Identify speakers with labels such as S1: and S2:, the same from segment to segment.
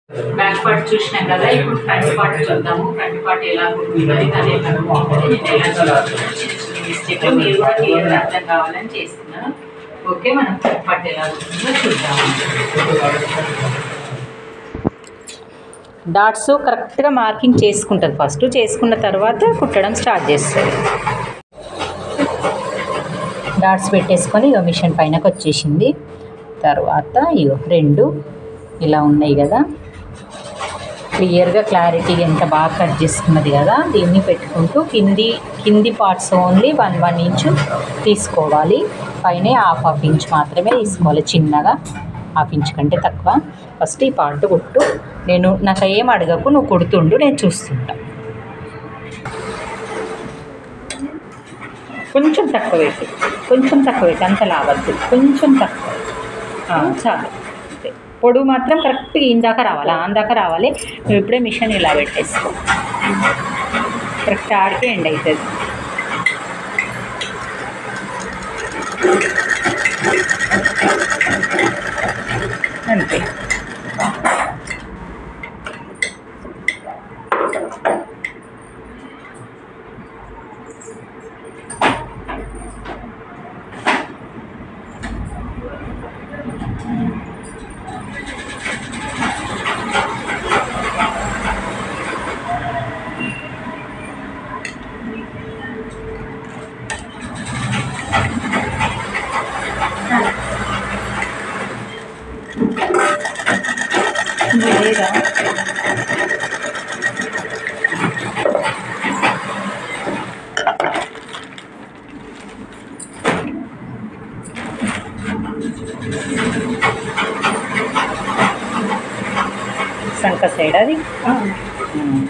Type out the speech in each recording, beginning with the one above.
S1: Back part చూసినాం కదా ఇప్పుడు ఫ్రంట్ పార్ట్ చూద్దాము ఫ్రంట్ పార్ట్ ఎలా కుట్టుకుంటుంది అది ఎలా కుట్టుకుంటుంది నేను ఎలా చూస్తున్నాను చిన్న చిన్న మిస్టేక్ మీరు కూడా క్లియర్ అర్థం కావాలని చేస్తున్నాను ఓకే మనం ఫ్రంట్ పార్ట్ ఎలా కుట్టుకుంటుందో చూద్దాము డాట్స్ కరెక్ట్గా మార్కింగ్ చేసుకుంటుంది ఫస్ట్ చేసుకున్న తర్వాత కుట్టడం స్టార్ట్ చేస్తుంది డాట్స్ పెట్టేసుకొని ఇక మిషన్ పైనకి వచ్చేసింది తర్వాత ఇగో రెండు ఇలా ఉన్నాయి కదా క్లియర్గా క్లారిటీ ఎంత బాగా కట్ చేసుకున్నది కదా దీన్ని పెట్టుకుంటూ కింది కింది parts only one one inch తీసుకోవాలి పైన హాఫ్ హాఫ్ ఇంచ్ మాత్రమే తీసుకోవాలి చిన్నగా హాఫ్ ఇంచ్ కంటే తక్కువ ఫస్ట్ ఈ పార్ట్ కుట్టు నేను నాకు ఏం అడగకు నువ్వు కుడుతుండు నేను చూస్తుంటా కొంచెం తక్కువ పెట్టు కొంచెం తక్కువ పెట్టు అంత లావద్దు కొంచెం తక్కువ ఆ, చాలు అంతే పొడుగు మాత్రం కరెక్ట్గా ఇందాక రావాలి అందాక రావాలి నువ్వు ఇప్పుడే మిషన్ ఇలా పెట్టేసుకో కరెక్ట్ ఆడికే ఎండ్ అవుతుంది అంతే లేదా సంక సైడ్ అది ఉమ్.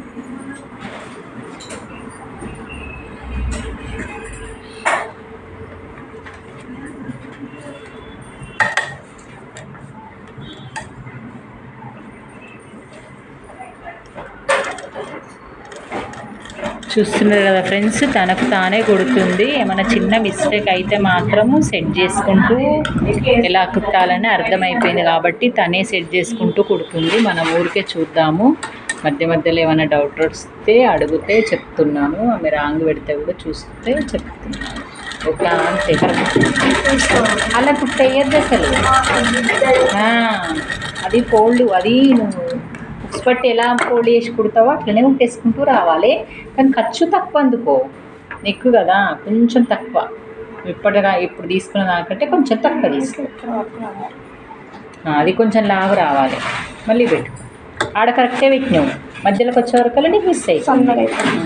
S1: చూస్తున్నారు కదా ఫ్రెండ్స్ తనకు తానే కుడుతుంది ఏమైనా చిన్న మిస్టేక్ అయితే మాత్రము సెట్ చేసుకుంటూ ఎలా కుట్టాలని అర్థమైపోయింది కాబట్టి తనే సెట్ చేసుకుంటూ కుడుతుంది మనం ఊరికే చూద్దాము మధ్య మధ్యలో ఏమైనా డౌట్ వస్తే అడిగితే చెప్తున్నాను ఆమె రాంగ్ పెడితే కూడా చూస్తే చెప్తున్నాను ఓకే అంతే అలా కుట్టేయద్దు అసలు ఆ, అది ఫోల్డ్ అది నువ్వు బుక్స్ బట్టి ఎలా ఫోల్డ్ చేసి కుడతావో అట్లనే కుట్టేసుకుంటూ రావాలి కానీ ఖర్చు తక్కువ అందుకో ఎక్కువ కదా కొంచెం తక్కువ ఇప్పటిగా ఇప్పుడు తీసుకున్న దానికంటే కొంచెం తక్కువ తీసుకో ఆ, అది కొంచెం లావు రావాలి మళ్ళీ పెట్టు ఆడ కరెక్టే పెట్టినావు మధ్యలోకి వచ్చే వరకు నీకు మిస్ అయ్యి
S2: సన్నగా అయిపోయింది.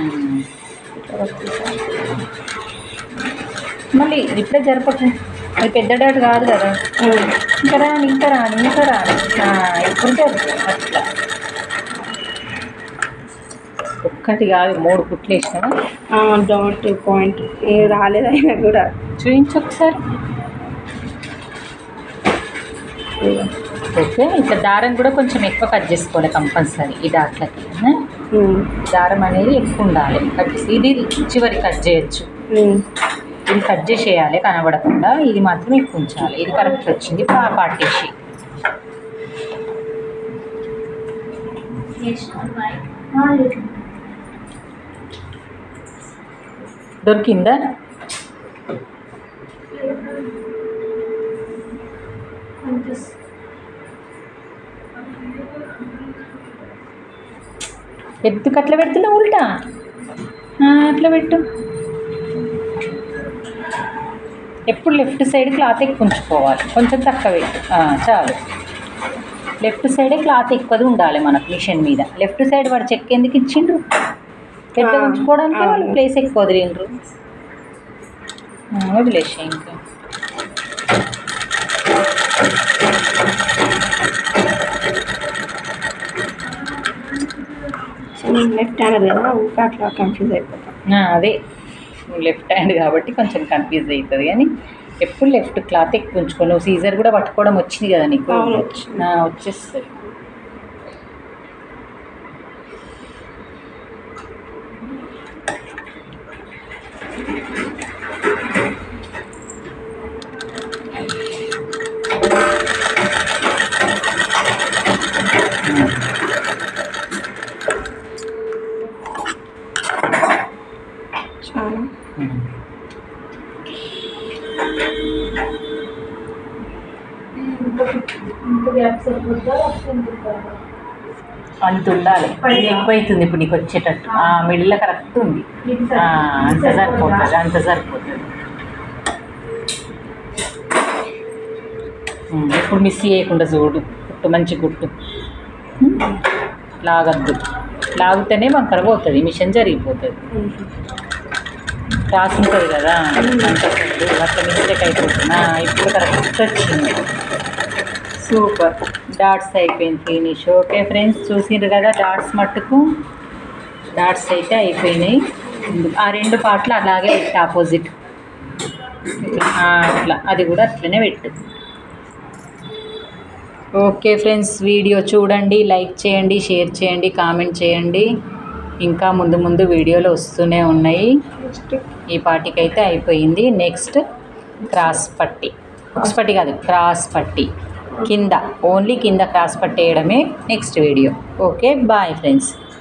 S1: మళ్ళీ ఇప్పుడే జరపకు అది పెద్ద డాట్ కాదు కదా ఇంకా రాని ఇంకా రాని ఇంకా రాని ఆ, ఇప్పుడు జరుపు అట్లా ఒక్కటి కాదు మూడు కుట్లు వేసినావా
S2: డాట్ పాయింట్ ఏ రాలేదైనా కూడా
S1: చూపించు ఒకసారి ఓకే ఇట్లా దారం కూడా కొంచెం ఎక్కువ కట్ చేసుకోవాలి కంపల్సరీ ఈ దాట్లకి ఆ?
S2: ఉమ్,
S1: దారం అనేది ఎక్కువ ఉండాలి కట్ చేసి ఇది చివరి కట్ చేయొచ్చు
S2: ఉమ్.
S1: ఇది కట్ చేసేయాలి కనబడకుండా ఇది మాత్రం ఎక్కువ ఉంచాలి ఇది కరెక్ట్ వచ్చింది ఇప్పుడు ఆ పార్టీసి దొరికిందా ఎందుకు అట్లా పెడుతున్నావు ఉల్టా ఆ, అట్లా పెట్టు ఎప్పుడు లెఫ్ట్ సైడ్ క్లాత్ ఎక్కువ ఉంచుకోవాలి కొంచెం తక్కువ పెట్టు ఆ, చాలు లెఫ్ట్ సైడే క్లాత్ ఎక్కువది ఉండాలి మనకు మిషన్ మీద లెఫ్ట్ సైడ్ వాడు చెక్ ఎందుకు ఇచ్చిండ్రు పెద్ద
S2: ఆ,
S1: ఉంచుకోవడానికి వాళ్ళు
S2: అవును.
S1: ప్లేస్ ఎక్కువ వదిలిండ్రు ఆ, వదిలేసే ఇంకా
S2: సో నేను లెఫ్ట్ హ్యాండ్ కదా ఊరికే అట్లా కన్ఫ్యూజ్ అయిపోతాం
S1: ఆ, అదే లెఫ్ట్ హ్యాండ్ కాబట్టి కొంచెం కన్ఫ్యూజ్ అవుతుంది కానీ ఎప్పుడు లెఫ్ట్ క్లాత్ ఎక్కువ ఉంచుకో నువ్వు సీజర్ కూడా పట్టుకోవడం వచ్చింది కదా నీకు
S2: అవును, వచ్చింది.
S1: ఆ, వచ్చేస్తుంది అంత ఉండాలి ఇది ఎక్కువ అవుతుంది ఇప్పుడు నీకు వచ్చేటట్టు ఆ మిడిల్లో కరెక్ట్ ఉంది ఆ, అంత సరిపోతుంది అంత సరిపోతుంది ఉమ్, ఇప్పుడు మిస్ చేయకుండా చూడు కుట్టు మంచి కుట్టు ఉమ్, లాగద్దు లాగితేనే వంకర పోతుంది మిషన్ జరిగిపోతుంది క్రాస్ ఉంటుంది కదా అంత చూడు, అట్లా మిస్టేక్ అయిపోతున్నా ఇప్పుడు కరెక్ట్ వచ్చింది సూపర్ డాట్స్ అయిపోయింది ఫినిష్ ఓకే ఫ్రెండ్స్ చూసిండ్రు కదా డాట్స్ మట్టుకు డాట్స్ అయితే అయిపోయినాయి ఆ రెండు పాటలు అలాగే పెట్టు ఆపోజిట్ ఆ, అట్లా అది కూడా అట్లనే పెట్టు ఓకే ఫ్రెండ్స్ వీడియో చూడండి లైక్ చేయండి షేర్ చేయండి కామెంట్ చేయండి ఇంకా ముందు ముందు వీడియోలు వస్తూనే ఉన్నాయి
S2: నెక్స్ట్
S1: ఈ పార్టీకి అయితే అయిపోయింది నెక్స్ట్ క్రాస్ పట్టి క్రాస్ పట్టి కాదు క్రాస్ పట్టి కింద ఓన్లీ కింద క్రాస్ పట్టి వేయడమే next video okay bye friends